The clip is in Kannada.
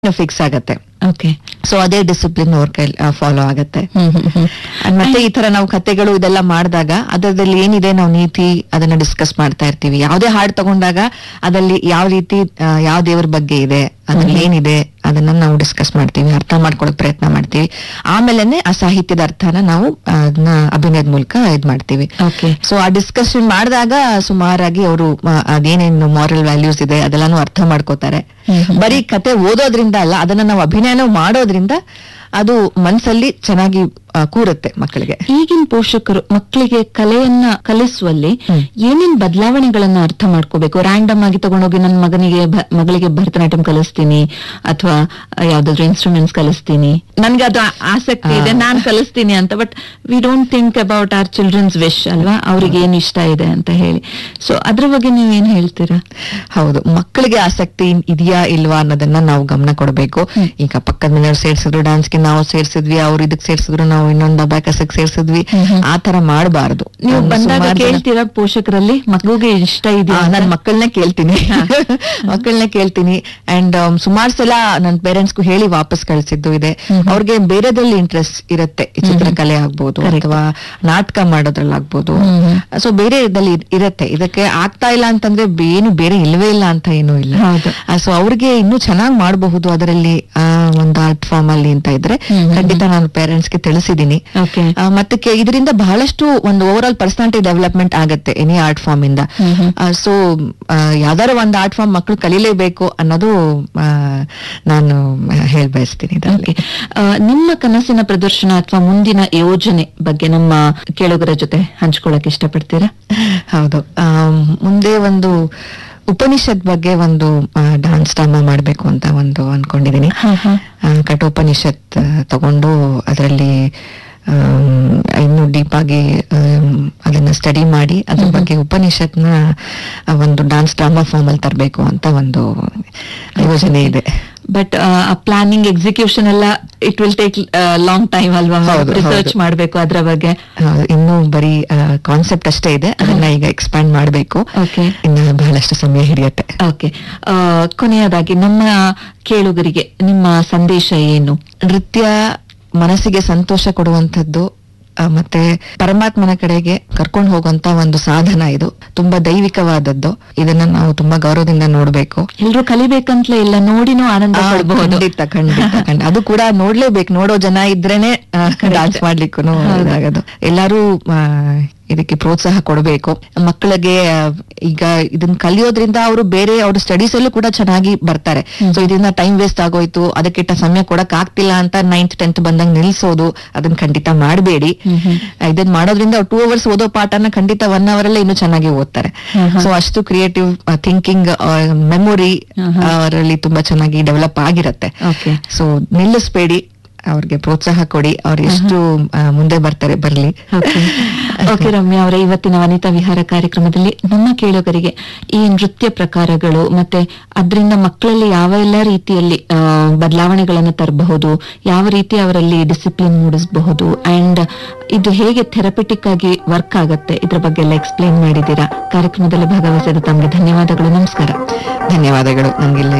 ಫಿಕ್ಸ್ ಆಗತ್ತೆ ಓಕೆ ಸೊ ಅದೇ ಡಿಸಿಪ್ಲಿನ್ ಅವ್ರ ಕೈ ಫಾಲೋ ಆಗತ್ತೆ And ಮತ್ತೆ ಈ ತರ ನಾವು ಕತೆಗಳು ಇದೆಲ್ಲ ಮಾಡಿದಾಗ ಅದರಲ್ಲಿ ಏನಿದೆ ನಾವು ನೀತಿ ಅದನ್ನ ಡಿಸ್ಕಸ್ ಮಾಡ್ತಾ ಇರ್ತೀವಿ ಯಾವುದೇ ಹಾಡ್ ತಗೊಂಡಾಗ ಅದರಲ್ಲಿ ಯಾವ ರೀತಿ ಆ, ಯಾವ ದೇವರ ಬಗ್ಗೆ ಇದೆ ಅದ್ರಲ್ಲಿ ಏನಿದೆ ಅದನ್ನ ನಾವು ಡಿಸ್ಕಸ್ ಮಾಡ್ತೀವಿ ಅರ್ಥ ಮಾಡ್ಕೊಳಕ್ ಪ್ರಯತ್ನ ಮಾಡ್ತೀವಿ ಆಮೇಲೆನೆ ಆ ಸಾಹಿತ್ಯದ ಅರ್ಥನ ನಾವು ಆ, ಅದನ್ನ ಅಭಿನಯದ ಮೂಲಕ ಇದ್ ಮಾಡ್ತೀವಿ ಓಕೆ ಸೊ ಆ ಡಿಸ್ಕಷನ್ ಮಾಡಿದಾಗ ಸುಮಾರಾಗಿ ಅವರು ಅದೇನೇನು ಮಾರಲ್ ವ್ಯಾಲ್ಯೂಸ್ ಇದೆ ಅದೆಲ್ಲಾನು ಅರ್ಥ ಮಾಡ್ಕೋತಾರೆ ಬರೀ ಕತೆ ಓದೋದ್ರಿಂದ ಅಲ್ಲ ಅದನ್ನ ನಾವು ಅಭಿನಯನ ಮಾಡೋದ್ರಿಂದ ಅದು ಮನ್ಸಲ್ಲಿ ಚೆನ್ನಾಗಿ ಆ, ಕೂರುತ್ತೆ ಮಕ್ಕಳಿಗೆ ಈಗಿನ ಪೋಷಕರು ಮಕ್ಕಳಿಗೆ ಕಲೆಯನ್ನ ಕಲಿಸುವಲ್ಲಿ ಹ್ಮ್. ಏನೇನ್ ಬದಲಾವಣೆಗಳನ್ನ ಅರ್ಥ ಮಾಡ್ಕೋಬೇಕು ರ್ಯಾಂಡಮ್ ಆಗಿ ತಗೊಂಡೋಗಿ ನನ್ನ ಮಗನಿಗೆ ಭ- ಮಗಳಿಗೆ ಭರತನಾಟ್ಯಂ ಕಲಿಸ್ತೀನಿ ಅಥವಾ ಯಾವ್ದಾದ್ರು ಇನ್ಸ್ಟ್ರೂಮೆಂಟ್ಸ್ ಕಲಿಸ್ತೀನಿ ನನ್ಗೆ ಅದು ಆ- ಆಸಕ್ತಿ ಇದೆ ಆ. ನಾನ್ ಕಲಿಸ್ತೀನಿ ಅಂತ but we don't think about our childrens wish ಅಲ್ವಾ ಅವ್ರಿಗೆ ಏನ್ ಇಷ್ಟ ಇದೆ ಅಂತ ಹೇಳಿ ಸೊ ಅದ್ರ ಬಗ್ಗೆ ನೀವೇನ್ ಹೇಳ್ತೀರಾ ಹೌದು ಮಕ್ಕಳಿಗೆ ಆಸಕ್ತಿ ಇದೆಯಾ ಇಲ್ವಾ ಅನ್ನೋದನ್ನ ನಾವು ಗಮನ ಕೊಡಬೇಕು ಹ್ಮ್. ಈಗ ಪಕ್ಕದ ಮನೆಯವ್ರು ಸೇರ್ಸಿದ್ರು ಡಾನ್ಸ್ಗೆ ನಾವು ಸೇರ್ಸಿದ್ವಿ ಅವ್ರು ಇದಕ್ ಸೇರ್ಸಿದ್ರು ನಾವು ಇನ್ನೊಂದು ಅಬ್ಯಾಕಸಕ್ ಸೇರ್ಸಿದ್ವಿ ಹ್ಮ್ ಹ್ಮ್. ಆ ತರ ಮಾಡಬಾರದು ನೀವು ಬಂದಾಗ ಕೇಳ್ತೀರಾ ಪೋಷಕರಲ್ಲಿ ಮಗುಗೆ ಇಷ್ಟ ಇದೆಯಾ ನನ್ ಮಕ್ಕಳನ್ನೇ ಕೇಳ್ತೀನಿ ಮಕ್ಕಳನ್ನೇ ಕೇಳ್ತೀನಿ ಅಂಡ್ ಸುಮಾರು ಸಲ ನನ್ನ ಪೇರೆಂಟ್ಸ್ಗೂ ಹೇಳಿ ವಾಪಸ್ ಕಳ್ಸಿದ್ದು ಇದೆ ಹ್ಮ್. ಅವ್ರಿಗೆ ಬೇರೆದ್ರಲ್ಲಿ ಇಂಟ್ರೆಸ್ಟ್ ಇರುತ್ತೆ ಈ ಚಿತ್ರಕಲೆ ಆಗ್ಬೋದು Correct. ಅಥವಾ ನಾಟಕ ಮಾಡೋದ್ರಲ್ಲಾಗ್ಬೋದು ಹ್ಮ್. ಸೊ ಬೇರೆ ಇದ್ರಲ್ಲಿ ಇರ್- ಇರತ್ತೆ ಇದಕ್ಕೆ ಆಗ್ತಾ ಇಲ್ಲ ಅಂತಂದ್ರೆ ಬೇ- ಏನು ಬೇರೆ ಇಲ್ವೇ ಇಲ್ಲ ಅಂತ ಏನೂ ಇಲ್ಲ ಹೌದು. ಸೊ ಅವ್ರಿಗೆ ಇನ್ನೂ ಚೆನ್ನಾಗಿ ಮಾಡಬಹುದು ಅದರಲ್ಲಿ ಆ, ಒಂದು ಆರ್ಟ್ ಫಾರ್ಮ್ ಅಲ್ಲಿ ಅಂತ ಇದ್ರೆ ಹ್ಮ್. ಖಂಡಿತ ನಾನು ಪೇರೆಂಟ್ಸ್ಗೆ ತಿಳಿಸಿದೀನಿ ಓಕೆ ಆ, ಮತ್ತೆ ಕೆ- ಇದರಿಂದ ಬಹಳಷ್ಟು ಒಂದು ಓವರ್ ಆಲ್ ಪರ್ಸನಾಲಿಟಿ ಡೆವಲಪ್ಮೆಂಟ್ ಆಗತ್ತೆ ಎನಿ ಆರ್ಟ್ ಫಾರ್ಮ್ ಇಂದ ಹ್ಮ್ ಹ್ಮ್. ಸೊ ಯಾವ್ದಾರ ಒಂದು ಆರ್ಟ್ ಫಾರ್ಮ್ ಮಕ್ಕಳು ಕಲೀಲೇಬೇಕು ಅನ್ನೋದು ಆ, ನಾನು ಹೇಳ್ ಬಯಸ್ತೀನಿ ಇದರಲ್ಲಿ ಓಕೆ ಆ, ನಿಮ್ಮ ಕನಸಿನ ಪ್ರದರ್ಶನ ಅಥವಾ ಮುಂದಿನ ಯೋಜನೆ ಬಗ್ಗೆ ನಮ್ಮ ಕೇಳುಗರ ಜೊತೆ ಹಂಚ್ಕೊಳ್ಳಕ್ ಇಷ್ಟಪಡ್ತೀರಾ ಹೌದು ಆ, ಮುಂದೆ ಒಂದು ಉಪನಿಷತ್ ಬಗ್ಗೆ ಒಂದು ಡಾನ್ಸ್ ಡ್ರಾಮಾ ಮಾಡ್ಬೇಕು ಅಂತ ಒಂದು ಅನ್ಕೊಂಡಿದೀನಿ ಆ, ಕಠೋಪನಿಷತ್ ಆ, ತಗೊಂಡು ಅದರಲ್ಲಿ ಇನ್ನು ಡೀಪ್ ಆಗಿ ಆಮ್, ಅದನ್ನ ಸ್ಟಡಿ ಮಾಡಿ ಅದ್ರ ಹ್ಮ್. ಬಗ್ಗೆ ಉಪನಿಷತ್ನ ಆ, ಒಂದು ಡಾನ್ಸ್ ಡ್ರಾಮಾ ಫಾರ್ಮ್ ಅಲ್ಲಿ ತರಬೇಕು ಅಂತ ಒಂದು ಯೋಜನೆ ಇದೆ ಬಟ್ ಪ್ಲಾನಿಂಗ್ ಎಕ್ಸಿಕ್ಯೂಷನ್ ಎಲ್ಲ it will take long time ಅಲ್ವಾ ಹೌದು, ರಿಸರ್ಚ್ ಹೌದು. ಮಾಡಬೇಕು ಅದ್ರ ಬಗ್ಗೆ ಆ, ಇನ್ನು ಬರೀ ಕಾನ್ಸೆಪ್ಟ್ ಅಷ್ಟೇ ಇದೆ ಅದನ್ನ ಈಗ ಎಕ್ಸ್ಪ್ಯಾಂಡ್ ಮಾಡಬೇಕು ಓಕೆ ಇನ್ನು ಬಹಳಷ್ಟು ಸಮಯ ಹಿಡಿಯತ್ತೆ ಓಕೆ ಕೊನೆಯದಾಗಿ ನಮ್ಮ ಕೇಳುಗರಿಗೆ ನಿಮ್ಮ ಸಂದೇಶ ಏನು ನೃತ್ಯ ಮನಸ್ಸಿಗೆ ಸಂತೋಷ ಕೊಡುವಂಥದ್ದು ಆ, ಮತ್ತೆ ಪರಮಾತ್ಮನ ಕಡೆಗೆ ಕರ್ಕೊಂಡು ಹೋಗುವಂತ ಒಂದು ಸಾಧನ ಇದು ತುಂಬಾ ದೈವಿಕವಾದದ್ದು ಇದನ್ನ ನಾವು ತುಂಬಾ ಗೌರವದಿಂದ ನೋಡ್ಬೇಕು ಎಲ್ರು ಕಲಿಬೇಕಂತಲೇ ಇಲ್ಲ ನೋಡಿನೂ ಆನಂದ ಆ, ಪಡಬಹುದು ಖಂಡಿತ ಖಂಡಿತ ಖಂಡಿತ. ಅದು ಕೂಡ ನೋಡ್ಲೇಬೇಕು ನೋಡೋ ಜನ ಇದ್ರೇನೆ ಡಾನ್ಸ್ ಮಾಡ್ಲಿಕ್ಕೂ ಹೌದು. ಇದಾಗೋದು ಎಲ್ಲಾರು ಆ, ಇದಕ್ಕೆ ಪ್ರೋತ್ಸಾಹ ಕೊಡಬೇಕು ಮಕ್ಕಳಿಗೆ ಆ, ಈಗ ಇದನ್ನ ಕಲಿಯೋದ್ರಿಂದ ಅವರು ಬೇರೆ ಅವ್ರ ಸ್ಟಡೀಸ್ ಅಲ್ಲೂ ಕೂಡ ಚೆನ್ನಾಗಿ ಬರ್ತಾರೆ ಹ್ಮ್. ಸೊ ಇದರಿಂದ ಟೈಮ್ ವೇಸ್ಟ್ ಆಗೋಯ್ತು ಅದಕ್ಕಿಟ್ಟ ಸಮಯ ಕೊಡಕ್ ಆಗ್ತಿಲ್ಲ ಅಂತ ನೈನ್ತ್ ಟೆಂತ್ ಬಂದಂಗ್ ನಿಲ್ಸೋದು ಅದನ್ನ ಖಂಡಿತ ಮಾಡಬೇಡಿ ಹ್ಮ್ ಹ್ಮ್. ಇದನ್ನ ಮಾಡೋದ್ರಿಂದ ಟೂ ಅವರ್ಸ್ ಓದೋ ಪಾಠನ ಖಂಡಿತ ಒನ್ ಅವರ್ ಅಲ್ಲೇ ಇನ್ನೂ ಚೆನ್ನಾಗಿ ಓದ್ತಾರೆ ಹ್ಮ್ ಹ್ಮ್. ಸೊ ಅಷ್ಟು ಕ್ರಿಯೇಟಿವ್ ಥಿಂಕಿಂಗ್ ಮೆಮೊರಿ ಹ್ಮ್ ಹ್ಮ್. ಅವರಲ್ಲಿ ತುಂಬಾ ಚೆನ್ನಾಗಿ ಡೆವಲಪ್ ಆಗಿರತ್ತೆ ಓಕೆ ಸೊ ನಿಲ್ಲಿಸ್ಬೇಡಿ ಅವ್ರಿಗೆ ಪ್ರೋತ್ಸಾಹ ಕೊಡಿ ಅವ್ರು ಎಷ್ಟು ಆ, ಮುಂದೆ ಬರ್ತಾರೆ ಬರ್ಲಿ ಓಕೆ ಓಕೆ ರಮ್ಯಾ ಅವರ ಇವತ್ತಿನ ವನಿತಾ ವಿಹಾರ ಕಾರ್ಯಕ್ರಮದಲ್ಲಿ ನಮ್ಮ ಕೇಳುಗರಿಗೆ ಈ ನೃತ್ಯ ಪ್ರಕಾರಗಳು ಮತ್ತೆ ಅದರಿಂದ ಮಕ್ಕಳಲ್ಲಿ ಯಾವ ಎಲ್ಲ ರೀತಿಯಲ್ಲಿ ಆ, ಬದಲಾವಣೆಗಳನ್ನು ತರಬಹುದು ಯಾವ ರೀತಿ ಅವರಲ್ಲಿ ಡಿಸಿಪ್ಲಿನ್ ಮೂಡಿಸಬಹುದು ಅಂಡ್ ಇದು ಹೇಗೆ ಥೆರಪಿಟಿಕ್ ಆಗಿ ವರ್ಕ್ ಆಗುತ್ತೆ ಇದ್ರ ಬಗ್ಗೆ ಎಲ್ಲ ಎಕ್ಸ್ಪ್ಲೈನ್ ಮಾಡಿದ್ದೀರಾ ಕಾರ್ಯಕ್ರಮದಲ್ಲಿ ಭಾಗವಹಿಸಿದ ತಮಗೆ ಧನ್ಯವಾದಗಳು ನಮಸ್ಕಾರ ಧನ್ಯವಾದಗಳು ನಂಗಿಲ್ಲ